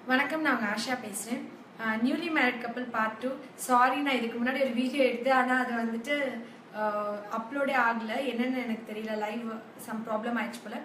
வணக்கம் நான் உங்க ஆஷா பேசுகிறேன் newly married couple part two sorry நான் இதுக்கு முன்னாடி ஒரு வீடியோ எடுத்தேன் ஆனால் அது வந்துட்டு அப்லோடே ஆகலை என்னென்னு எனக்கு தெரியல லைவ் சம் ப்ராப்ளம் ஆயிடுச்சு போல்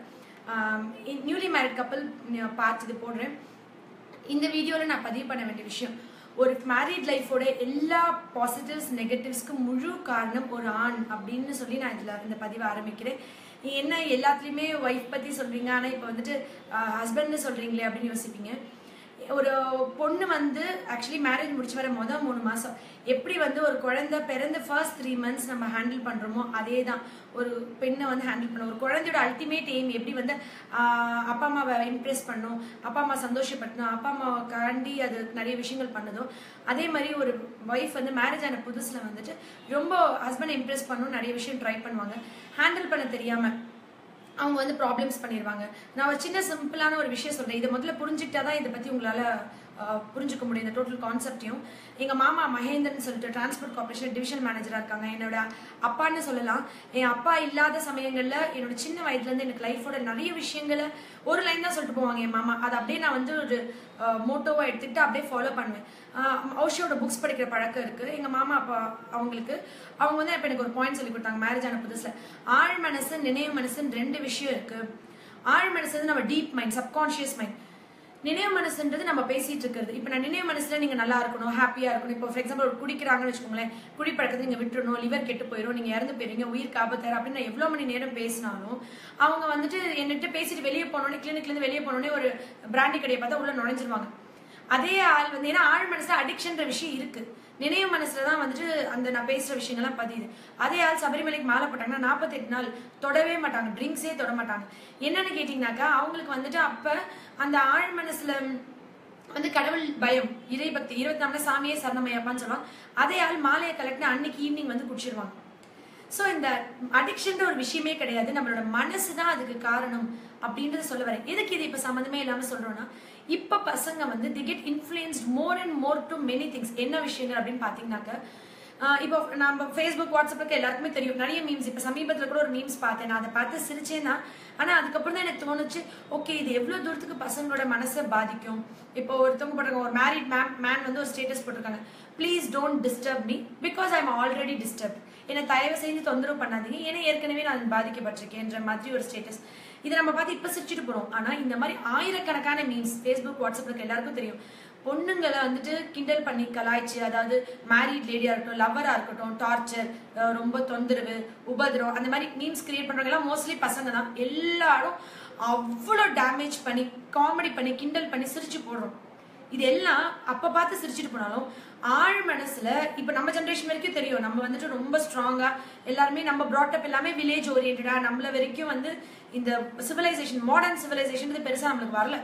நியூலி மேரிட் கப்பல் பார்ட் இது போடுறேன் இந்த வீடியோவில் நான் பதிவு பண்ண வேண்டிய விஷயம் ஒரு மேரிட் லைஃபோட எல்லா பாசிட்டிவ்ஸ் நெகட்டிவ்ஸ்க்கு முழு காரணம் ஒரு ஆண் அப்படின்னு சொல்லி நான் இதில் இந்த பதிவை ஆரம்பிக்கிறேன் என்ன எல்லாத்துலேயுமே ஒய்ஃப் பற்றி சொல்கிறீங்க ஆனால் இப்போ வந்துட்டு ஹஸ்பண்ட்னு சொல்கிறீங்களே அப்படின்னு யோசிப்பீங்க ஒரு பொண்ணு வந்து ஆக்சுவலி மேரேஜ் முடிச்சு வர மொதல் மூணு மாதம் எப்படி வந்து ஒரு குழந்தை பிறந்த ஃபர்ஸ்ட் த்ரீ மந்த்ஸ் நம்ம ஹேண்டில் பண்ணுறோமோ அதே தான் ஒரு பெண்ணை வந்து ஹேண்டில் பண்ணணும் ஒரு குழந்தையோட அல்டிமேட் எய்ம் எப்படி வந்து அப்பா அம்மாவை இம்ப்ரெஸ் பண்ணும் அப்பா அம்மா சந்தோஷப்படுத்தணும் அப்பா அம்மாவுக்காண்டி அது நிறைய விஷயங்கள் பண்ணுதோ அதே மாதிரி ஒரு ஒய்ஃப் வந்து மேரேஜ் ஆன புதுசில் வந்துட்டு ரொம்ப ஹஸ்பண்டை இம்ப்ரெஸ் பண்ணணும் நிறைய விஷயம் ட்ரை பண்ணுவாங்க ஹேண்டில் பண்ண தெரியாமல் அவங்க வந்து ப்ராப்ளம்ஸ் பண்ணிடுவாங்க நான் ஒரு சின்ன சிம்பிளான ஒரு விஷயம் சொல்கிறேன் இதை முதல்ல புரிஞ்சுக்கிட்டா தான் இதை பற்றி உங்களால் புரிஞ்சுக்க முடியும் இந்த டோட்டல் கான்செப்டையும் எங்கள் மாமா மகேந்திரன் சொல்லிட்டு டிரான்ஸ்போர்ட் கார்பரேஷன் டிவிஷன் மேனேஜராக இருக்காங்க என்னோட அப்பான்னு சொல்லலாம் என் அப்பா இல்லாத சமயங்களில் என்னோட சின்ன வயதுலேருந்து எனக்கு லைஃபோட நிறைய விஷயங்களை ஒரு லைன் தான் சொல்லிட்டு போவாங்க என் மாமா அதை அப்படியே நான் வந்து ஒரு மோட்டோவாக எடுத்துக்கிட்டு அப்படியே ஃபாலோ பண்ணுவேன் ஔஷியோட புக்ஸ் படிக்கிற பழக்கம் இருக்குது எங்கள் மாமா அப்பா அவங்களுக்கு அவங்க வந்து இப்போ எனக்கு ஒரு பாயிண்ட் சொல்லி கொடுத்தாங்க மேரேஜ் ஆன புதுசில் ஆழ் மனசு நினைவு மனசுன்னு ரெண்டு விஷயம் இருக்குது ஆழ் மனசு வந்து நம்ம டீப் மைண்ட் சப்கான்ஷியஸ் மைண்ட் நினைவு மனசுன்றது நம்ம பேசிட்டு இருக்கிறது இப்போ நான் நினைவு மனசுல நீங்க நல்லா இருக்கணும் ஹாப்பியா இருக்கணும் இப்போ ஃபார் எக்ஸாம்பிள் ஒரு குடிக்கிறாங்கன்னு வச்சுக்கோங்களேன் குடிப்பழக்கத்தை நீங்க விட்டுறணும் லிவர் கெட்டு போயிடும் நீங்க இறந்து போயிருவீங்க உயிர் காப்பத்தாரு அப்படின்னு நான் எவ்வளவு மணி நேரம் பேசினாலும் அவங்க வந்துட்டு என்கிட்ட பேசிட்டு வெளியே போனோடனே கிளினிக்ல இருந்து வெளியே போனோடனே ஒரு பிராண்டி கடையை பார்த்தா உள்ள நுழைஞ்சிருவாங்க அதே ஆள் வந்து ஏன்னா ஆழ் மனசுல அடிக்ஷன்ற விஷயம் இருக்கு நினைவு மனசுல தான் வந்துட்டு அந்த நான் பேசுற விஷயங்கள்லாம் பதியுது அதே ஆள் சபரிமலைக்கு மாலை போட்டாங்கன்னா நாற்பத்தெட்டு நாள் தொடவே மாட்டாங்க ட்ரிங்க்ஸே தொட மாட்டாங்க என்னன்னு கேட்டீங்கன்னாக்கா அவங்களுக்கு வந்துட்டு அப்ப அந்த ஆழ் மனசுல வந்து கடவுள் பயம் இறை பக்தி இருபத்தி நாலு சாமியே சரணமையப்பான்னு சொல்லுவாங்க அதே ஆள் மாலையை கலெக்ட் அன்னைக்கு ஈவினிங் வந்து குடிச்சிருவாங்க ஸோ இந்த அடிக்ஷன்ற ஒரு விஷயமே கிடையாது நம்மளோட மனசு தான் அதுக்கு காரணம் அப்படின்றத சொல்ல வரேன் எதுக்கு இது இப்போ சம்மந்தமே இல்லாமல் சொல்கிறோன்னா இப்போ பசங்க வந்து the get influenced more and more to many things என்ன விஷயங்கள் அப்படின்னு பார்த்தீங்கன்னாக்க இப்போ நம்ம ஃபேஸ்புக் வாட்ஸ்அப்புக்கு எல்லாருக்குமே தெரியும் நிறைய மீம்ஸ் இப்போ சமீபத்தில் கூட ஒரு மீம்ஸ் பார்த்தேன் நான் அதை பார்த்து சிரிச்சேன் தான் ஆனால் அதுக்கப்புறம் தான் எனக்கு தோணுச்சு ஓகே இது எவ்வளோ தூரத்துக்கு பசங்களோட மனசை பாதிக்கும் இப்போ ஒருத்தவங்க போட்டிருக்காங்க ஒரு மேரிட் மேம் மேன் வந்து ஒரு ஸ்டேட்டஸ் போட்டிருக்காங்க please don't disturb me because I am already disturb என்னை தயவு செஞ்சு தொந்தரவு பண்ணாதீங்க ஏன்னா ஏற்கனவே நான் பாதிக்கப்பட்டிருக்கேன்ற மாதிரி ஒரு ஸ்டேட்டஸ் இதை நம்ம பார்த்து இப்போ சிரிச்சுட்டு போகிறோம் ஆனால் இந்த மாதிரி ஆயிரக்கணக்கான மீம்ஸ் ஃபேஸ்புக் வாட்ஸ்அப்பில் எல்லாருக்கும் தெரியும் பொண்ணுங்களை வந்துட்டு கிண்டல் பண்ணி கலாய்ச்சி அதாவது மேரிட் லேடியாக இருக்கட்டும் லவ்வராக இருக்கட்டும் டார்ச்சர் ரொம்ப தொந்தரவு உபதிரம் அந்த மாதிரி மீம்ஸ் கிரியேட் பண்ணுறவங்க எல்லாம் மோஸ்ட்லி பசங்க தான் எல்லாரும் அவ்வளோ டேமேஜ் பண்ணி காமெடி பண்ணி கிண்டல் பண்ணி சிரிச்சு போடுறோம் இது எல்லாம் அப்போ பார்த்து சிரிச்சுட்டு போனாலும் ஆழ் மனசுல இப்போ நம்ம ஜென்ரேஷன் வரைக்கும் தெரியும் நம்ம வந்துட்டு ரொம்ப ஸ்ட்ராங்கா எல்லாருமே நம்ம ப்ராட்டப் எல்லாமே வில்லேஜ் ஓரியன்டா நம்மள வரைக்கும் வந்து இந்த சிவிலைசேஷன் மாடர்ன் சிவிலைசேஷன் இது பெருசா நம்மளுக்கு வரல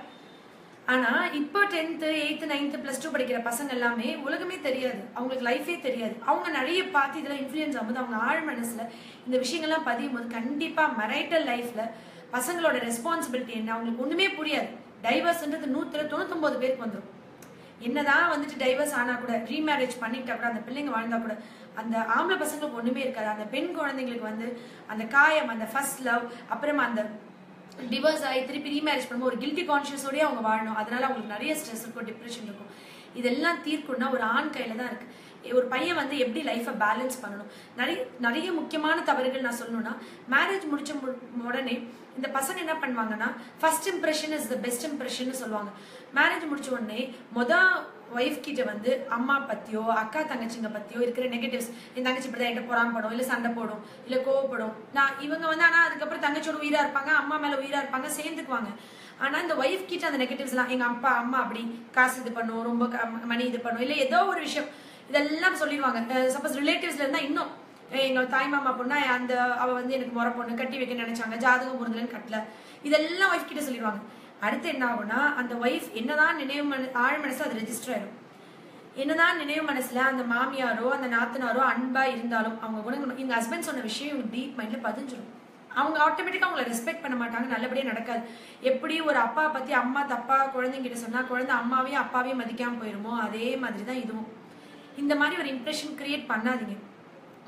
ஆனா இப்போ tenth eighth ninth plus two படிக்கிற பசங்க எல்லாமே உலகமே தெரியாது அவங்களுக்கு லைஃபே தெரியாது அவங்க நிறைய பார்த்து இதெல்லாம் இன்ஃப்ளூயன்ஸ் ஆகும்போது அவங்க ஆழ் மனசுல இந்த விஷயங்கள்லாம் பதியும் போது கண்டிப்பா மரைட்டல் லைஃப்ல பசங்களோட ரெஸ்பான்சிபிலிட்டி என்ன அவங்களுக்கு ஒண்ணுமே புரியாது டைவர்ஸ்ன்றது நூத்துல தொண்ணூத்தொன்பது பேருக்கு வந்துடும் என்னதான் வந்துட்டு டைவர்ஸ் ஆனா கூட ரீமேரேஜ் பண்ணிட்டா கூட அந்த பிள்ளைங்க வாழ்ந்தா கூட அந்த ஆம்பளை பசங்களுக்கு ஒண்ணுமே இருக்காது அந்த பெண் குழந்தைங்களுக்கு வந்து அந்த காயம் அந்த ஃபர்ஸ்ட் லவ் அப்புறமா அந்த டிவோர்ஸ் ஆகி திருப்பி ரீமேரேஜ் பண்ணும்போது ஒரு கில்ட்டி கான்ஷியஸோடய அவங்க வாழணும் அதனால அவங்களுக்கு நிறைய ஸ்ட்ரெஸ் இருக்கும் டிப்ரெஷன் இருக்கும் இதெல்லாம் தீர்க்கணும்னா ஒரு ஆண் கையில தான் இருக்கு ஒரு பையன் வந்து எப்படி லைஃப்பை பேலன்ஸ் பண்ணணும் நிறைய நிறைய முக்கியமான தவறுகள் நான் சொல்லணும்னா மேரேஜ் முடிச்ச உடனே இந்த பசங்க என்ன பண்ணுவாங்கன்னா first impression is the best impression சொல்லுவாங்க மேரேஜ் முடிச்ச உடனே மொதல் ஒய்ஃப் கிட்ட வந்து அம்மா பத்தியோ அக்கா தங்கச்சிங்க பத்தியோ இருக்கிற நெகட்டிவ்ஸ் என் தங்கச்சி இப்படி தான் என்கிட்ட பொறாமப்படும் இல்லை சண்டை போடும் இல்லை கோவப்படும் நான் இவங்க வந்து ஆனால் அதுக்கப்புறம் தங்கச்சியோட உயிரா இருப்பாங்க அம்மா மேல உயிரா இருப்பாங்க சேர்ந்துக்குவாங்க ஆனா இந்த ஒய்ஃப் கிட்ட அந்த நெகட்டிவ்ஸ் எல்லாம் எங்க அப்பா அம்மா அப்படி காசு இது பண்ணும் ரொம்ப மணி இது பண்ணும் இல்லை ஏதோ ஒரு விஷயம் இதெல்லாம் சொல்லிடுவாங்க சப்போஸ் ரிலேட்டிவ்ஸ்ல இருந்தா இன்னும் எங்க தாய் மாமா பொண்ணா அந்த அவ வந்து எனக்கு முறை பொண்ணு கட்டி வைக்க நினைச்சாங்க ஜாதகம் பொருந்தலன்னு கட்டல இதெல்லாம் ஒய்ஃப் கிட்ட சொல்லிடுவாங்க அடுத்து என்ன ஆகும்னா அந்த ஒய்ஃப் என்னதான் நினைவு மன ஆழ் மனசு அது ரெஜிஸ்டர் ஆயிடும் என்னதான் நினைவு மனசுல அந்த மாமியாரோ அந்த நாத்தனாரோ அன்பா இருந்தாலும் அவங்க குணம் எங்க ஹஸ்பண்ட் சொன்ன விஷயம் இவங்க டீப் மைண்ட்ல பதிஞ்சிடும் அவங்க ஆட்டோமேட்டிக்கா அவங்கள ரெஸ்பெக்ட் பண்ண மாட்டாங்க நல்லபடியா நடக்காது எப்படி ஒரு அப்பா பத்தி அம்மா தப்பா குழந்தைங்கிட்ட சொன்னா குழந்தை அம்மாவையும் அப்பாவையும் மதிக்காம போயிருமோ அதே மாதிரி தான் இதுவும் இந்த மாதிரி ஒரு இம்ப்ரெஷன் கிரியேட் பண்ணாதீங்க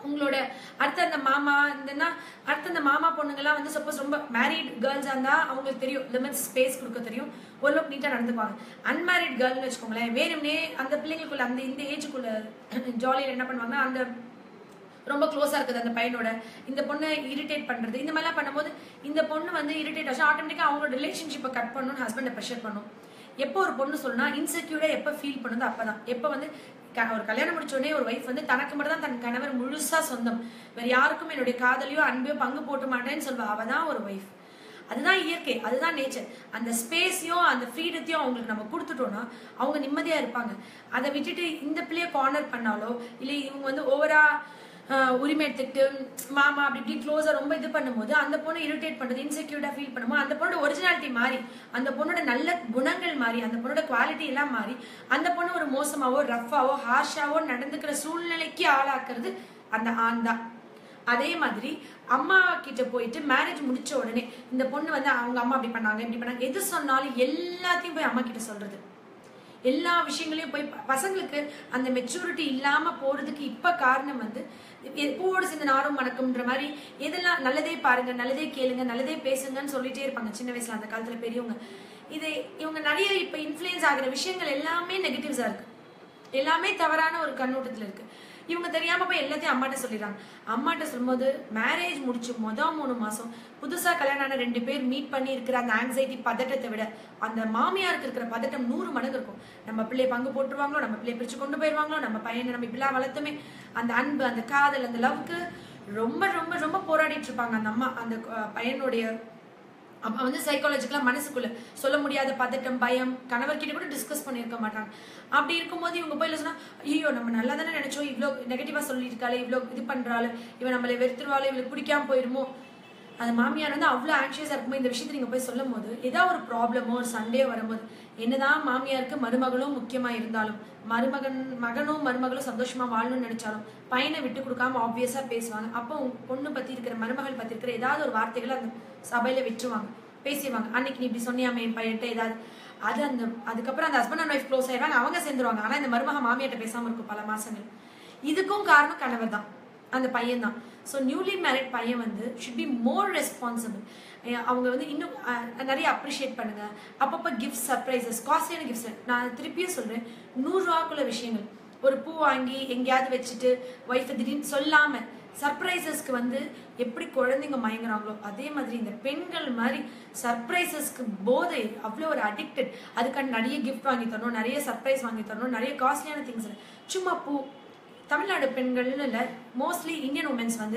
உங்களோட அடுத்த அந்த மாமா இந்தன்னா அடுத்த அந்த மாமா பொண்ணுங்கெல்லாம் வந்து சப்போஸ் ரொம்ப மேரிட் கேர்ள்ஸா இருந்தா அவங்களுக்கு தெரியும் லிமிட்ஸ் ஸ்பேஸ் கொடுக்க தெரியும் ஓரளவுக்கு நீட்டா நடந்துக்குவாங்க அன்மேரிட் கேர்ள்னு வச்சுக்கோங்களேன் வேணும்னே அந்த பிள்ளைங்களுக்குள்ள அந்த இந்த ஏஜுக்குள்ள ஜாலியில் என்ன பண்ணுவாங்கன்னா அந்த ரொம்ப க்ளோஸா இருக்குது அந்த பையனோட இந்த பொண்ணை இரிட்டேட் பண்றது இந்த மாதிரிலாம் பண்ணும்போது இந்த பொண்ணு வந்து இரிட்டேட் ஆச்சு ஆட்டோமேட்டிக்கா அவங்களோட ரிலேஷன்ஷிப்பை கட் பண்ணணும்னு ஹஸ்பண்டை ப்ரெஷர் பண்ணும் எப்போ ஒரு பொண்ணு சொல்லணும்னா இன்செக்யூர்டா எப்போ ஃபீல் பண்ணுதோ அப்பதான் எப்போ வந்து க- ஒரு கல்யாணம் முடிச்ச உடனே ஒரு வைஃப் வந்து தனக்கு மட்டும் தான் தன் கணவர் முழுசா சொந்தம் வேற யாருக்கும் என்னுடைய காதலியோ அன்பையோ பங்கு போட்டு மாட்டேன்னு சொல்வா அவ தான் ஒரு வைஃப் அதுதான் இயற்கை அதுதான் நேச்சர் அந்த ஸ்பேஸையும் அந்த ஃப்ரீடத்தையும் அவங்களுக்கு நம்ம கொடுத்துட்டோம்னா அவங்க நிம்மதியா இருப்பாங்க அதை விட்டுட்டு இந்த பிள்ளைய கார்னர் பண்ணாலோ இல்லை இவங்க வந்து ஓவரா உரிமை எடுத்துக்கிட்டு மாமா அப்படி இப்படி க்ளோஸா ரொம்ப இது பண்ணும்போது அந்த பொண்ணு இரிட்டேட் பண்றது இன்செக்யூர்டா ஃபீல் பண்ணும்போது அந்த பொண்ணோட ஒரிஜினாலிட்டி மாறி அந்த பொண்ணோட நல்ல குணங்கள் மாறி அந்த பொண்ணோட குவாலிட்டி எல்லாம் மாறி அந்த பொண்ணு ஒரு மோசமாவோ ரஃபாவோ ஹார்ஷாவோ நடந்துக்கிற சூழ்நிலைக்கு ஆளாக்குறது அந்த ஆண் தான் அதே மாதிரி அம்மா கிட்ட போயிட்டு மேரேஜ் முடிச்ச உடனே இந்த பொண்ணு வந்து அவங்க அம்மா அப்படி பண்ணாங்க இப்படி பண்ணாங்க எது சொன்னாலும் எல்லாத்தையும் போய் அம்மா கிட்ட சொல்றது எல்லா விஷயங்களையும் போய் ப- பசங்களுக்கு அந்த மெச்சூரிட்டி இல்லாம போறதுக்கு இப்ப காரணம் வந்து எ- பூவோடு சேர்ந்த நாரும் மணக்கும்ன்ற மாதிரி எதெல்லாம் நல்லதே பாருங்க நல்லதே கேளுங்க நல்லதே பேசுங்கன்னு சொல்லிட்டே இருப்பாங்க சின்ன வயசுல அந்த காலத்துல பெரியவங்க இது இவங்க நிறைய இப்ப இன்ஃப்ளூயன்ஸ் ஆகுற விஷயங்கள் எல்லாமே நெகட்டிவ்ஸா இருக்கு எல்லாமே தவறான ஒரு கண்ணோட்டத்துல இருக்கு இவங்க தெரியாம போய் எல்லாத்தையும் அம்மாட்ட சொல்லிடுறாங்க அம்மாட்ட சொல்லும்போது மேரேஜ் முடிச்சு மொதல் மூணு மாசம் புதுசா கல்யாணம் ஆன ரெண்டு பேர் மீட் பண்ணி இருக்கிற அந்த ஆங்ஸைட்டி பதட்டத்தை விட அந்த மாமியாருக்கு இருக்கிற பதட்டம் நூறு மடங்கு இருக்கும் நம்ம பிள்ளைய பங்கு போட்டுருவாங்களோ நம்ம பிள்ளைய பிரிச்சு கொண்டு போயிருவாங்களோ நம்ம பையனை நம்ம இப்படிலாம் வளர்த்துமே அந்த அன்பு அந்த காதல் அந்த லவ்க்கு ரொம்ப ரொம்ப ரொம்ப போராடிட்டு இருப்பாங்க அந்த அம்மா அந்த அஹ், பையனுடைய அப்ப வந்து சைக்காலஜிக்கலா மனசுக்குள்ள சொல்ல முடியாத பதட்டம் பயம் கணவர்கிட்ட கூட டிஸ்கஸ் பண்ணியிருக்க மாட்டாங்க அப்படி இருக்கும்போது இவங்க போய் சொன்னா ஐயோ நம்ம நல்லா தானே நினைச்சோம் இவ்வளோ நெகட்டிவா சொல்லியிருக்காளே இவ்வளோ இது பண்றாள் இவன் நம்மளை வெறுத்துருவாள் இவளுக்கு பிடிக்காம போயிருமோ அந்த மாமியார் வந்து அவ்வளோ ஆன்ஷியஸா இருக்கும்போது இந்த விஷயத்தை நீங்க போய் சொல்லும் போது ஏதாவது ஒரு ப்ராப்ளமோ ஒரு சண்டே வரும்போது என்னதான் மாமியாருக்கு மருமகளும் முக்கியமா இருந்தாலும் மருமகன் மகனும் மருமகளும் சந்தோஷமா வாழணும்னு நினைச்சாலும் பையனை விட்டு கொடுக்காம ஆப்வியஸா பேசுவாங்க அப்போ உங்க பொண்ணு பத்தி இருக்கிற மருமகள் பத்தி இருக்கிற ஏதாவது ஒரு வார்த்தைகளை அந்த சபையில விட்டுருவாங்க பேசிடுவாங்க அன்னைக்கு நீ இப்படி சொன்னியாமே என் பையன்ட்ட ஏதாவது அது அந்த அதுக்கப்புறம் அந்த ஹஸ்பண்ட் அண்ட் ஒய்ஃப் க்ளோஸ் ஆயிடுவாங்க அவங்க சேர்ந்துருவாங்க ஆனா இந்த மருமக மாமியார்ட்ட பேசாம இருக்கும் பல மாசங்கள் இதுக்கும் காரணம் கணவர் தான் அந்த பையன் தான் ஸோ நியூலி மேரிட் பையன் வந்து ஷுட் பி மோர் ரெஸ்பான்சிபிள் அவங்க வந்து இன்னும் அஹ், நிறைய அப்ரிஷியேட் பண்ணுங்க அப்பப்போ கிஃப்ட் சர்ப்ரைசஸ் காஸ்ட்லியான கிஃப்ட்ஸ் நான் திருப்பியும் சொல்றேன் நூறுரூவாக்குள்ள விஷயங்கள் ஒரு பூ வாங்கி எங்கேயாவது வச்சுட்டு ஒய்ஃபை திடீர்னு சொல்லாம சர்ப்ரைசஸ்க்கு வந்து எப்படி குழந்தைங்க மயங்குறாங்களோ அதே மாதிரி இந்த பெண்கள் மாதிரி சர்ப்ரைசஸ்க்கு போதை அவ்வளோ ஒரு அடிக்டட் அதுக்கான நிறைய கிஃப்ட் வாங்கி தரணும் நிறைய சர்ப்ரைஸ் வாங்கி தரணும் நிறைய காஸ்ட்லியான திங்ஸ் சும்மா பூ தமிழ்நாடு பெண்கள்னு இல்லை மோஸ்ட்லி இந்தியன் உமன்ஸ் வந்து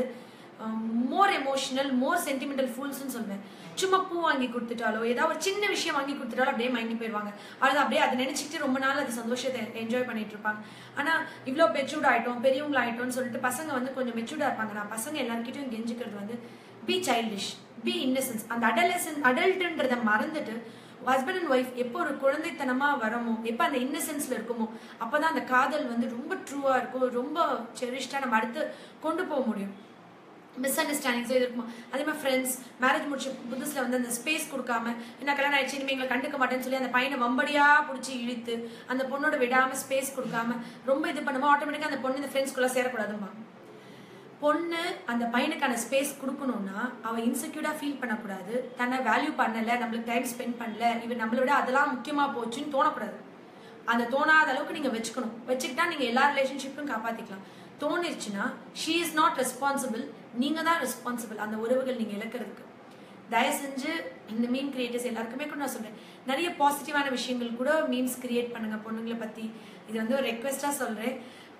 மோர் எமோஷனல் மோர் சென்டிமெண்டல் ஃபுல்ஸ்னு சொல்வேன் சும்மா பூ வாங்கி கொடுத்துட்டாலோ ஏதாவது ஒரு சின்ன விஷயம் வாங்கி கொடுத்துட்டாலோ அப்படியே மயங்கி போயிடுவாங்க அது அப்படியே அதை நினைச்சிட்டு ரொம்ப நாள் அது சந்தோஷத்தை என்ஜாய் பண்ணிட்டு இருப்பாங்க ஆனா இவ்வளோ மெச்சூர்ட் ஆயிட்டோம் பெரியவங்கள ஆயிட்டோம்னு சொல்லிட்டு பசங்க வந்து கொஞ்சம் மெச்சூர்டா இருப்பாங்க நான் பசங்க எல்லாருக்கிட்டையும் கெஞ்சிக்கிறது வந்து பி சைல்டிஷ் பி இன்னசென்ஸ் அந்த அடலசன் அடல்ட்ன்றதை மறந்துட்டு ஹஸ்பண்ட் அண்ட் ஒய்ஃப் எப்போ ஒரு குழந்தைத்தனமா வரமோ எப்போ அந்த இன்னசென்ஸ்ல இருக்குமோ அப்பதான் அந்த காதல் வந்து ரொம்ப ட்ரூவா இருக்கும் ரொம்ப செரிஷ்டா நம்ம அடுத்து கொண்டு போக முடியும் மிஸ் அண்டர்ஸ்டாண்டிங்ஸ் இது இருக்குமா அதே மாதிரி ஃப்ரெண்ட்ஸ் மேரேஜ் முடிச்ச புதுசுல வந்து அந்த ஸ்பேஸ் கொடுக்காம என்ன கல்யாணம் ஆயிடுச்சு இனிமே எங்களை கண்டுக்க மாட்டேன்னு சொல்லி அந்த பையனை வம்படியா பிடிச்சி இழுத்து அந்த பொண்ணோட விடாம ஸ்பேஸ் கொடுக்காம ரொம்ப இது பண்ணுமோ ஆட்டோமேட்டிக்கா அந்த பொண்ணு இந்த ஃப்ரெண்ட்ஸ்குள்ள சேரக்கூடாதுமா பொண்ணு அந்த பையனுக்கான ஸ்பேஸ் கொடுக்கணும்னா அவ இன்செக்யூர்டா ஃபீல் பண்ணக்கூடாது தன்னை வேல்யூ பண்ணல நம்மளுக்கு டைம் ஸ்பெண்ட் பண்ணல இவன் நம்மளை விட அதெல்லாம் முக்கியமா போச்சுன்னு தோணக்கூடாது அந்த தோணாத அளவுக்கு நீங்க வச்சுக்கணும் வச்சுக்கிட்டா நீங்க எல்லா ரிலேஷன்ஷிப்பும் காப்பாத்திக்கலாம் தோணிருச்சுன்னா ஷீ இஸ் நாட் ரெஸ்பான்சிபிள் நீங்க தான் ரெஸ்பான்சிபிள் அந்த உறவுகள் நீங்க இழக்கிறதுக்கு தயவு செஞ்சு இந்த மீம் கிரியேட்டர்ஸ் எல்லாருக்குமே கூட நான் சொல்றேன் நிறைய பாசிட்டிவான விஷயங்கள் கூட மீம்ஸ் கிரியேட் பண்ணுங்க பொண்ணுங்களை பத்தி இது வந்து ஒரு ரெக்வெஸ்டா சொல்றேன்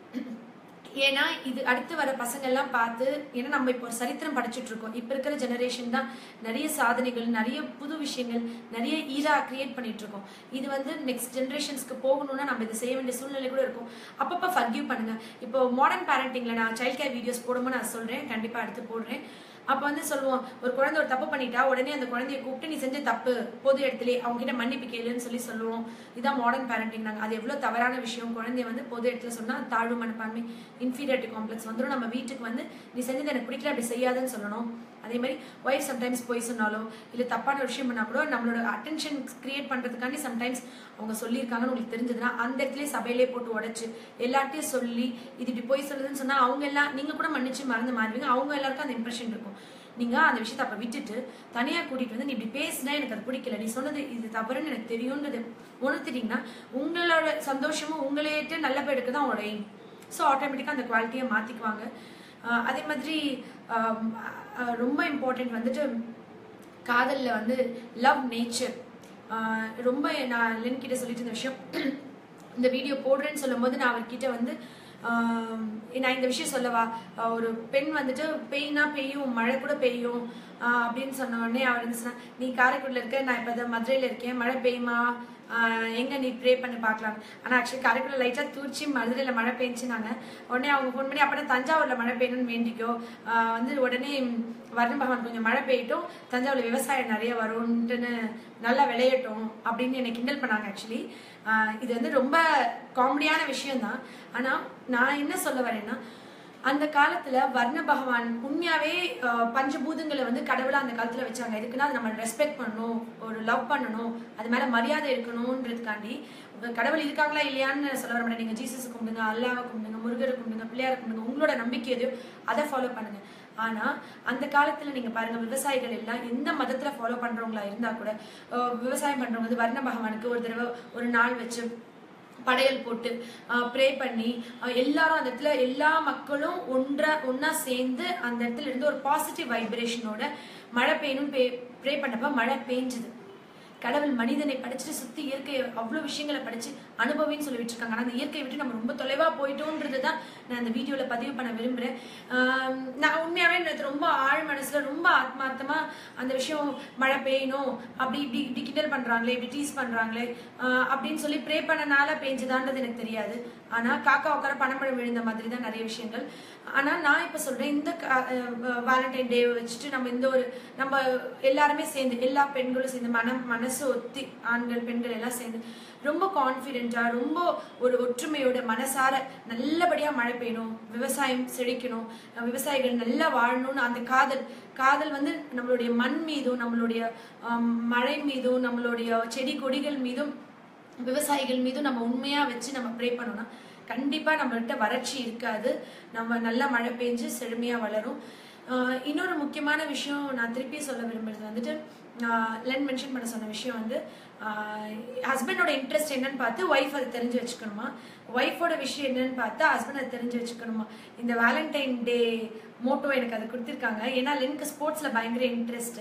ஏன்னா இது அடுத்து வர பசங்க எல்லாம் பார்த்து ஏன்னா நம்ம இப்போ ஒரு சரித்திரம் படிச்சுட்டு இருக்கோம் இப்போ இருக்கிற ஜெனரேஷன் தான் நிறைய சாதனைகள் நிறைய புது விஷயங்கள் நிறைய ஈரா கிரியேட் பண்ணிட்டு இருக்கோம் இது வந்து நெக்ஸ்ட் ஜெனரேஷன்ஸ்க்கு போகணும்னா நம்ம இதை செய்ய வேண்டிய சூழ்நிலை கூட இருக்கும் அப்பப்போ ஃபர்கியூ பண்ணுங்க இப்போ மாடர்ன் பேரண்டிங்ல நான் சைல்ட் கேர் வீடியோஸ் போடும்போது நான் சொல்றேன் கண்டிப்பா அடுத்து போடுறேன் அப்ப வந்து சொல்லுவோம் ஒரு குழந்தை ஒரு தப்பு பண்ணிட்டா உடனே அந்த குழந்தைய கூப்பிட்டு நீ செஞ்ச தப்பு பொது இடத்துல அவங்க கிட்ட மன்னிப்பு கேளுன்னு சொல்லி சொல்லுவோம் இதான் மாடர்ன் பேரண்டிங் நாங்க அது எவ்வளவு தவறான விஷயம் குழந்தைய வந்து பொது இடத்துல சொன்னா தாழ்வு மனப்பான்மை இன்ஃபீரியாரிட்டி காம்ப்ளெக்ஸ் வந்துடும் நம்ம வீட்டுக்கு வந்து நீ செஞ்சது எனக்கு பிடிக்கல அப்படி செய்யாதுன்னு சொல்லணும் அதே மாதிரி ஒய்ஃப் சம்டைம்ஸ் போய் சொன்னாலோ இல்லை தப்பான ஒரு விஷயம் பண்ணா கூட நம்மளோட அட்டென்ஷன் கிரியேட் பண்ணுறதுக்காண்டி சம்டைம்ஸ் அவங்க சொல்லியிருக்காங்கன்னு உங்களுக்கு தெரிஞ்சதுன்னா அந்த இடத்துல சபையிலே போட்டு உடைச்சு எல்லார்ட்டையும் சொல்லி இது இப்படி போய் சொல்லுதுன்னு சொன்னா அவங்க எல்லாம் நீங்க கூட மன்னிச்சு மறந்து மாறுவீங்க அவங்க எல்லாருக்கும் அந்த இம்ப்ரெஷன் இருக்கும் நீங்க அந்த விஷயத்தை அப்ப விட்டுட்டு தனியா கூட்டிட்டு வந்து நீ இப்படி பேசினா எனக்கு அது பிடிக்கல நீ சொன்னது இது தவறுன்னு எனக்கு தெரியும்ன்றது உணர்த்திட்டீங்கன்னா உங்களோட சந்தோஷமும் உங்களையிட்டு நல்ல பேர் எடுக்க தான் உங்களோட எய்ம் ஸோ ஆட்டோமேட்டிக்காக அந்த குவாலிட்டியை மாற்றிக்குவாங்க அதே மாதிரி ஆம், அஹ், ரொம்ப இம்பார்ட்டன்ட் வந்துட்டு காதலில் வந்து லவ் நேச்சர் ரொம்ப நான் லென் கிட்ட சொல்லிட்டு இருந்த விஷயம் இந்த வீடியோ போடுறேன்னு சொல்லும்போது நான் அவர்கிட்ட வந்து ஆம், நான் இந்த விஷயம் சொல்லவா ஆஹ் ஒரு பெண் வந்துட்டு பெய்னா பெய்யும் மழை கூட பெய்யும் ஆஹ் அப்படின்னு சொன்ன உடனே அவர் வந்து சொன்னா நீ காரைக்குடியில் இருக்க நான் இப்போ மதுரையில் இருக்கேன் மழை பெய்யுமா ஆஹ் எங்க நீ ப்ரே பண்ணி பார்க்கலாம் ஆனா ஆக்சுவலி காரைக்குடியில் லைட்டா தூர்ச்சி மதுரையில மழை பெஞ்சுனாங்க உடனே அவங்க ஃபோன் பண்ணி அப்பதான் தஞ்சாவூர்ல மழை பெய்யணும்னு வேண்டிக்கோ ஆஹ் வந்து உடனே வருண பகவான் கொஞ்சம் மழை பெய்யட்டும் தஞ்சாவூர்ல விவசாயம் நிறைய வரும்ன்ட்டுன்னு நல்லா விளையட்டும் அப்படின்னு என்னை கிண்டல் பண்ணாங்க ஆக்சுவலி இது வந்து ரொம்ப காமெடியான விஷயம் தான் ஆனா நான் என்ன சொல்ல வரேன்னா அந்த காலத்துல வர்ண பகவான் உண்மையாவே அஹ், பஞ்சபூதங்களை வந்து கடவுளா அந்த காலத்துல வச்சாங்க எதுக்குன்னா அது நம்ம ரெஸ்பெக்ட் பண்ணணும் ஒரு லவ் பண்ணணும் அது மேல மரியாதை இருக்கணும்ன்றதுக்காண்டி உங்க கடவுள் இருக்காங்களா இல்லையான்னு சொல்ல வர மாட்டேன் நீங்க ஜீசஸ் கும்பிடுங்க அல்லாவை கும்பிடுங்க முருகரை கும்பிடுங்க பிள்ளையாரை கும்பிடுங்க உங்களோட நம்பிக்கை எதையோ அதை ஃபாலோ பண்ணுங்க ஆனா அந்த காலத்துல நீங்க பாருங்க விவசாயிகள் எல்லாம் எந்த மதத்துல ஃபாலோ பண்றவங்களா இருந்தா கூட அஹ், விவசாயம் பண்றவங்க வந்து வர்ண பகவானுக்கு ஒரு தடவை ஒரு நாள் வச்சு படையல் போட்டு ப்ரே பண்ணி அஹ் எல்லாரும் அந்த இடத்துல எல்லா மக்களும் ஒன்றா ஒண்ணா சேர்ந்து அந்த இடத்துல இருந்து ஒரு பாசிட்டிவ் வைப்ரேஷனோட மழை பெய்யணும்னு ப்ரே பண்ணப்ப மழை பெஞ்சுது கடவுள் மனிதனை படிச்சுட்டு சுத்தி இயற்கை அவ்வளவு விஷயங்களை படிச்சு அனுபவின்னு சொல்லி விட்டுருக்காங்க ஆனா அந்த இயற்கையை விட்டு நம்ம ரொம்ப தொலைவா போயிட்டோன்றது தான் நான் அந்த வீடியோல பதிவு பண்ண விரும்புறேன் ஆம், நான் உண்மையாவே எனக்கு ரொம்ப ஆழ் மனசுல ரொம்ப ஆத்மார்த்தமா அந்த விஷயம் மழை பெய்யணும் அப்படி இப்படி இப்படி கிண்டல் பண்றாங்களே இப்படி டீஸ் பண்றாங்களே ஆஹ் அப்படின்னு சொல்லி ப்ரே பண்ணனால பெஞ்சுதான்றது எனக்கு தெரியாது ஆனா காக்கா உட்கார பணமழை விழுந்த மாதிரி தான் நிறைய விஷயங்கள் ஆனா நான் இப்ப சொல்றேன் இந்த வேலண்டைன் டே வச்சுட்டு நம்ம இந்த ஒரு நம்ம எல்லாருமே சேர்ந்து எல்லா பெண்களும் சேர்ந்து மனம் மனசு ஒத்தி ஆண்கள் பெண்கள் எல்லாம் சேர்ந்து ரொம்ப கான்ஃபிடென்ட்டா ரொம்ப ஒரு ஒற்றுமையோட மனசார நல்லபடியா மழை பெய்யணும் விவசாயம் செழிக்கணும் அஹ் விவசாயிகள் நல்லா வாழணும்னு அந்த காதல் காதல் வந்து நம்மளுடைய மண் மீதும் நம்மளுடைய ஆம், மழை மீதும் நம்மளுடைய செடி கொடிகள் மீதும் விவசாயிகள் மீதும் நம்ம உண்மையா வச்சு நம்ம ப்ரே பண்ணோம்னா கண்டிப்பா நம்மள்கிட்ட வறட்சி இருக்காது நம்ம நல்லா மழை பெஞ்சு செழுமையா வளரும் ஆஹ் இன்னொரு முக்கியமான விஷயம் நான் திருப்பி சொல்ல விரும்புறது வந்துட்டு லென் மென்ஷன் பண்ண சொன்ன விஷயம் வந்து ஹஸ்பண்டோட இன்ட்ரெஸ்ட் என்னன்னு பார்த்து ஒய்ஃப் அதை தெரிஞ்சு வச்சுக்கணுமா ஒய்ஃபோட விஷயம் என்னன்னு பார்த்து ஹஸ்பண்ட் அதை தெரிஞ்சு வச்சுக்கணுமா இந்த வேலண்டைன் டே மோட்டோ எனக்கு அதை கொடுத்துருக்காங்க ஏன்னா லென்க்கு ஸ்போர்ட்ஸில் பயங்கர இன்ட்ரெஸ்ட்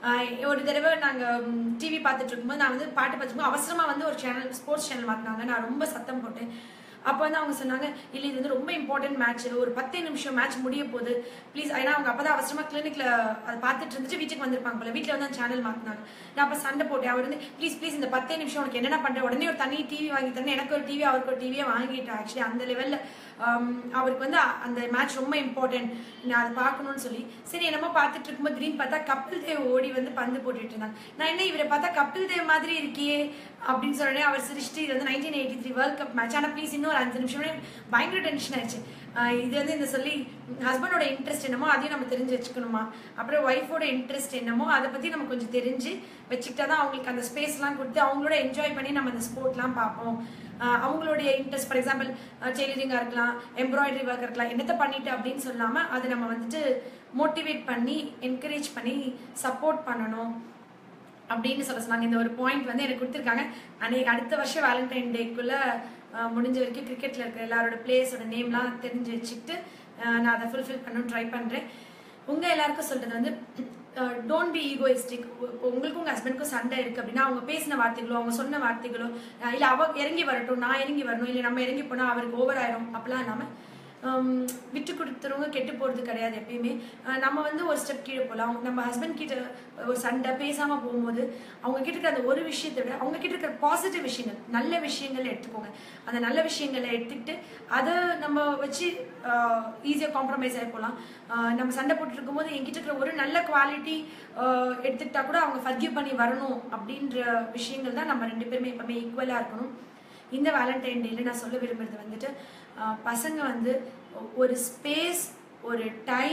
ஒரு தடவை நாங்கள் டிவி பார்த்துட்டு இருக்கும்போது நான் வந்து பாட்டு பார்த்துருக்கோம் அவசரமாக வந்து ஒரு சேனல் ஸ்போர்ட்ஸ் சேனல் மாட்டினாங்க நான் ரொம்ப சத்தம் போட்டேன் அப்போ வந்து அவங்க சொன்னாங்க இல்லை இது வந்து ரொம்ப இம்பார்ட்டன்ட் மேட்ச் ஒரு பத்தே நிமிஷம் மேட்ச் முடிய போகுது ப்ளீஸ் ஏன்னா அவங்க அப்பதான் அவசரமா கிளினிக்ல அதை பார்த்துட்டு இருந்துட்டு வீட்டுக்கு வந்திருப்பாங்க போல வீட்டில் வந்து அந்த சேனல் மாத்தினாங்க நான் அப்போ சண்டை போட்டேன் அவர் வந்து ப்ளீஸ் ப்ளீஸ் இந்த பத்தே நிமிஷம் உனக்கு என்னென்ன பண்றேன் உடனே ஒரு தனி டிவி வாங்கி தரேன் எனக்கு ஒரு டிவி அவருக்கு ஒரு டிவியே வாங்கிட்டேன் ஆக்சுவலி அந்த லெவல்ல அவருக்கு வந்து அ- அந்த மேட்ச் ரொம்ப இம்பார்ட்டன்ட் நான் அதை பார்க்கணும்னு சொல்லி சரி என்னமோ பார்த்துட்டு இருக்கும்போது திடீர்னு பார்த்தா கபில் தேவ் ஓடி வந்து பந்து போட்டுட்டு இருந்தாங்க நான் என்ன இவரை பார்த்தா கபில் தேவ் மாதிரி இருக்கியே அப்படின்னு சொன்னே அவர் சிரிச்சிட்டு இது வந்து nineteen eighty three world cup match ஆனால் ப்ளீஸ் இன்னும் ஒரு அஞ்சு நிமிஷம் பயங்கர டென்ஷன் ஆயிடுச்சு ஆஹ் இது வந்து இந்த சொல்லி ஹஸ்பண்டோட இன்ட்ரெஸ்ட் என்னமோ அதையும் நம்ம தெரிஞ்சு வச்சுக்கணுமா அப்புறம் ஒய்ஃபோட இன்ட்ரெஸ்ட் என்னமோ அதை பத்தி நம்ம கொஞ்சம் தெரிஞ்சு வச்சுக்கிட்டா தான் அவங்களுக்கு அந்த ஸ்பேஸ்லாம் கொடுத்து அவங்களோட என்ஜாய் பண்ணி நம்ம அந்த ஸ்போர்ட்லாம் பார்ப்போம் ஆஹ் அவங்களுடைய இன்ட்ரெஸ்ட் ஃபார் எக்ஸாம்பிள் டெய்லரிங்காக இருக்கலாம் எம்ப்ராய்டரி ஒர்க் இருக்கலாம் என்னத்தை பண்ணிட்டு அப்படின்னு சொல்லாம அதை நம்ம வந்துட்டு மோட்டிவேட் பண்ணி என்கரேஜ் பண்ணி சப்போர்ட் பண்ணணும் அப்படின்னு சொல்ல சொன்னாங்க இந்த ஒரு பாயிண்ட் வந்து எனக்கு கொடுத்துருக்காங்க அன்னைக்கு அடுத்த வருஷம் வேலண்டைன் டேக்குள்ள முடிஞ்ச வரைக்கும் கிரிக்கெட்ல இருக்கிற எல்லாரோட பிளேயர்ஸோட நேம்லாம் தெரிஞ்சு வச்சுக்கிட்டு அஹ், நான் அதை ஃபுல்ஃபில் பண்ணணும்னு ட்ரை பண்றேன் உங்க எல்லாருக்கும் சொல்றது வந்து டோன்ட் பி ஈகோயிஸ்டிக் உங்களுக்கும் உங்க ஹஸ்பண்டுக்கும் சண்டை இருக்கு அப்படின்னா அவங்க பேசின வார்த்தைகளோ அவங்க சொன்ன வார்த்தைகளோ அஹ், இல்ல அவ இறங்கி வரட்டும் நான் இறங்கி வரணும் இல்ல நம்ம இறங்கி போனா அவருக்கு ஓவர் ஆயிரும் அப்படிலாம் இல்லாம ஹம், விட்டு கொடுத்துறவங்க கெட்டு போறது கிடையாது எப்பயுமே அஹ் நம்ம வந்து ஒரு ஸ்டெப் கீழே போகலாம் நம்ம ஹஸ்பண்ட் கிட்ட ஒரு சண்டை பேசாம போகும்போது அவங்க கிட்ட இருக்கிற அந்த ஒரு விஷயத்தை விட அவங்க கிட்ட இருக்கிற பாசிட்டிவ் விஷயங்கள் நல்ல விஷயங்களை எடுத்துக்கோங்க அந்த நல்ல விஷயங்களை எடுத்துக்கிட்டு அதை நம்ம வச்சு ஈஸியாக காம்ப்ரமைஸ் ஆகி போகலாம் அஹ் நம்ம சண்டை போட்டுட்டு இருக்கும்போது என்கிட்ட இருக்கிற ஒரு நல்ல குவாலிட்டி எடுத்துக்கிட்டா கூட அவங்க ஃபர்கிவ் பண்ணி வரணும் அப்படின்ற விஷயங்கள் தான் நம்ம ரெண்டு பேருமே எப்பவுமே ஈக்குவலாக இருக்கணும் இந்த வேலண்டைன் டேல நான் சொல்ல விரும்புறது வந்துட்டு ஆஹ் பசங்க வந்து ஒரு ஸ்பேஸ் ஒரு டைம்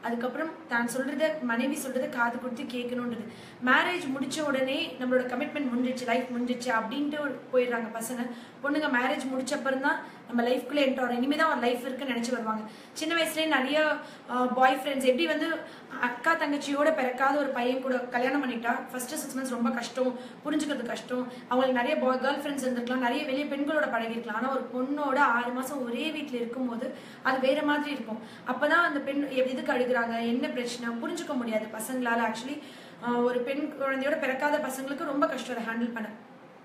அதுக்கப்புறம் தான் சொல்றத மனைவி சொல்றத காது கொடுத்து கேட்கணுன்றது மேரேஜ் முடிச்ச உடனே நம்மளோட கமிட்மெண்ட் முடிஞ்சிச்சு லைஃப் முடிஞ்சிச்சு அப்படின்ட்டு போயிடுறாங்க பசங்க பொண்ணுங்க மேரேஜ் முடிச்ச அப்புறம் தான் நம்ம லைஃப்குள்ள என்டர் வரும் இனிமே தான் ஒரு லைஃப் இருக்குன்னு நினைச்சு வருவாங்க சின்ன வயசுலேயே நிறைய பாய் ஃப்ரெண்ட்ஸ் எப்படி வந்து அக்கா தங்கச்சியோட பிறக்காத ஒரு பையன் கூட கல்யாணம் பண்ணிட்டா ஃபர்ஸ்ட் சிக்ஸ் மந்த்ஸ் ரொம்ப கஷ்டம் புரிஞ்சுக்கிறது கஷ்டம் அவங்களுக்கு நிறைய பாய் கேர்ள் ஃப்ரெண்ட்ஸ் இருந்திருக்கலாம் நிறைய வெளியே பெண்களோட பழகிருக்கலாம் ஆனால் ஒரு பொண்ணோட ஆறு மாசம் ஒரே வீட்டில் இருக்கும்போது அது வேற மாதிரி இருக்கும் அப்பதான் அந்த பெண் எ- எதுக்கு அழுகுறாங்க என்ன பிரச்சனை புரிஞ்சுக்க முடியாது பசங்களால ஆக்சுவலி ஒரு பெண் குழந்தையோட பிறக்காத பசங்களுக்கு ரொம்ப கஷ்டம் அதை ஹேண்டில் பண்ண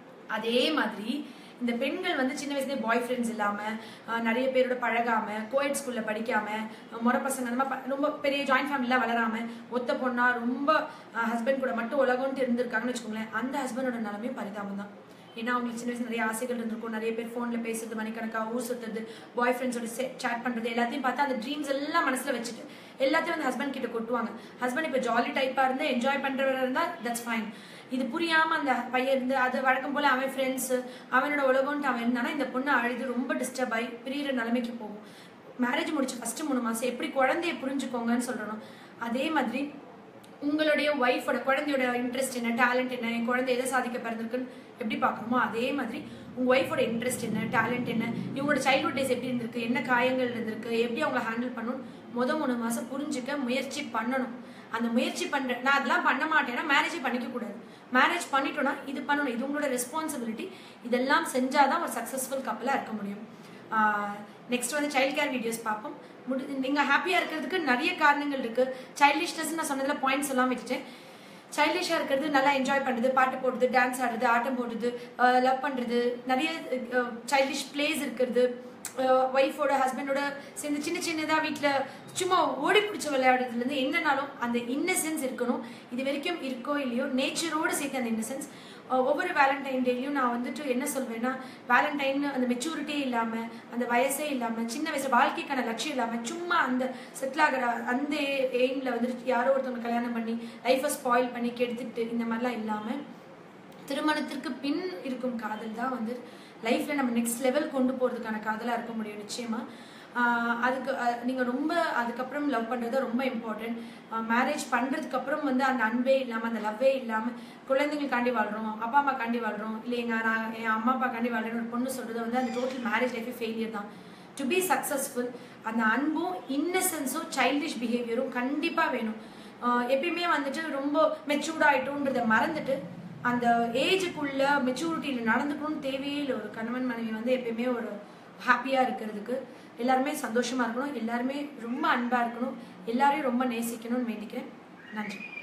அதே மாதிரி இந்த பெண்கள் வந்து சின்ன வயசுலேயே பாய் ஃப்ரெண்ட்ஸ் இல்லாம அஹ், நிறைய பேரோட பழகாம கோயட் ஸ்கூல்ல படிக்காம அஹ், முறை பசங்க அந்த மாதிரி ப- ரொம்ப பெரிய ஜாயிண்ட் ஃபேமிலிலாம் வளராம ஒத்த பொண்ணா ரொம்ப ஹஸ்பண்ட் கூட மட்டும் உலகம்ட்டு இருந்திருக்காங்கன்னு வச்சுக்கோங்களேன் அந்த ஹஸ்பண்டோட நிலைமை பரிதாபம் தான் ஏன்னா அவங்களுக்கு சின்ன வயசுல நிறைய ஆசைகள் இருந்திருக்கும் நிறைய பேர் ஃபோன்ல பேசுறது மணிக்கணக்கா ஊர் சுத்துறது பாய் ஃப்ரெண்ட்ஸோட சேட் பண்றது எல்லாத்தையும் பார்த்தா அந்த ட்ரீம்ஸ் எல்லாம் மனசுல வச்சுட்டு எல்லாத்தையும் வந்து ஹஸ்பண்ட் கிட்ட கொட்டுவாங்க ஹஸ்பண்ட் இப்போ ஜாலி டைப்பா இருந்து என்ஜாய் பண்றவரா இருந்தா தட்ஸ் ஃபைன் இது புரியாம அந்த பையன் இருந்து அது வழக்கம் போல அவன் ஃப்ரெண்ட்ஸ் அவனோட உலகம்ட்டு அவன் இருந்தானா இந்த பொண்ணு அழுது ரொம்ப டிஸ்டர்ப் ஆகி பிரியிற நிலைமைக்கு போகும் மேரேஜ் முடிச்சு ஃபர்ஸ்ட் மூணு மாசம் எப்படி குழந்தைய புரிஞ்சுக்கோங்கன்னு சொல்றணும் அதே மாதிரி உங்களுடைய ஒய்ஃபோட குழந்தையோட இன்ட்ரெஸ்ட் என்ன டேலண்ட் என்ன என் குழந்தை எதை சாதிக்க பிறந்திருக்குன்னு எப்படி பார்க்கணுமோ அதே மாதிரி உங்க ஒய்ஃபோட இன்ட்ரெஸ்ட் என்ன டேலண்ட் என்ன இவங்களோட சைல்ட்ஹுட் டேஸ் எப்படி இருந்திருக்கு என்ன காயங்கள் இருந்திருக்கு எப்படி அவங்கள ஹேண்டில் பண்ணணும் முத மூணு மாசம் புரிஞ்சுக்க முயற்சி பண்ணணும் அந்த முயற்சி பண்ற நான் அதெல்லாம் பண்ண மாட்டேன்னா மேரேஜே பண்ணிக்க கூடாது மேரேஜ் பண்ணிட்டோம்னா இது பண்ணணும் இது உங்களோட ரெஸ்பான்சிபிலிட்டி இதெல்லாம் செஞ்சாதான் ஒரு சக்சஸ்ஃபுல் கப்பலா இருக்க முடியும் நெக்ஸ்ட் வந்து சைல்ட் கேர் வீடியோஸ் பார்ப்போம் முடி நீங்க ஹாப்பியா இருக்கிறதுக்கு நிறைய காரணங்கள் இருக்கு சைல்டிஷ்னஸ் நான் சொன்னதுல பாயிண்ட்ஸ் எல்லாம் வச்சுட்டேன் சைல்டிஷா இருக்கிறது நல்லா என்ஜாய் பண்றது பாட்டு போடுறது டான்ஸ் ஆடுறது ஆட்டம் போடுறது லவ் பண்றது நிறைய சைல்டிஷ் பிளேஸ் இருக்கிறது ஒய்ஃபோட ஹஸ்பண்டோட சேர்ந்து சின்ன சின்னதா வீட்ல சும்மா ஓடி பிடிச்ச விளையாடுறதுல இருந்து என்னனாலும் அந்த இன்னசென்ஸ் இருக்கணும் இது வரைக்கும் இருக்கோ இல்லையோ நேச்சரோட சேர்த்து அந்த இன்னசென்ஸ் ஒவ்வொரு வேலண்டைன் டேலையும் நான் வந்துட்டு என்ன சொல்வேன்னா வேலண்டைன் அந்த மெச்சூரிட்டியே இல்லாம அந்த வயசே இல்லாம சின்ன வயசு வாழ்க்கைக்கான லட்சியம் இல்லாம சும்மா அந்த செட்டில் ஆகிற அந்த எய்ம்ல வந்துட்டு யாரோ ஒருத்தவங்க கல்யாணம் பண்ணி லைஃபை ஸ்பாயில் பண்ணி கெடுத்துட்டு இந்த மாதிரிலாம் இல்லாம திருமணத்திற்கு பின் இருக்கும் காதல் தான் வந்து லைஃப்ல நம்ம நெக்ஸ்ட் லெவல் கொண்டு போறதுக்கான காதலா இருக்க முடியும் நிச்சயமா ஆஹ் அதுக்கு அஹ் நீங்க ரொம்ப அதுக்கப்புறம் லவ் பண்றது ரொம்ப இம்பார்ட்டன்ட் மேரேஜ் பண்றதுக்கு அப்புறம் வந்து அந்த அன்பே இல்லாம அந்த லவ்வே இல்லாம குழந்தைங்களுக்காண்டி வாழ்றோம் அப்பா அம்மா காண்டி வாழ்றோம் இல்லை எங்க நான் என் அம்மா அப்பா காண்டி வாழ்றேன்னு ஒரு பொண்ணு சொல்றது வந்து அந்த டோட்டல் மேரேஜ் லைஃபே ஃபெயிலியர் தான் டு பி சக்சஸ்ஃபுல் அந்த அன்பும் இன்னசென்ஸும் சைல்டிஷ் பிஹேவியரும் கண்டிப்பா வேணும் ஆஹ் எப்பயுமே வந்துட்டு ரொம்ப மெச்சூர்ட் ஆயிட்டோன்றதை மறந்துட்டு அந்த ஏஜுக்குள்ள மெச்சூரிட்டியில் நடந்துக்கணும்னு தேவையே இல்லை ஒரு கணவன் மனைவி வந்து எப்பயுமே ஒரு ஹாப்பியா இருக்கிறதுக்கு எல்லாருமே சந்தோஷமா இருக்கணும் எல்லாருமே ரொம்ப அன்பா இருக்கணும் எல்லாரையும் ரொம்ப நேசிக்கணும்னு வேண்டிக்கிறேன் நன்றி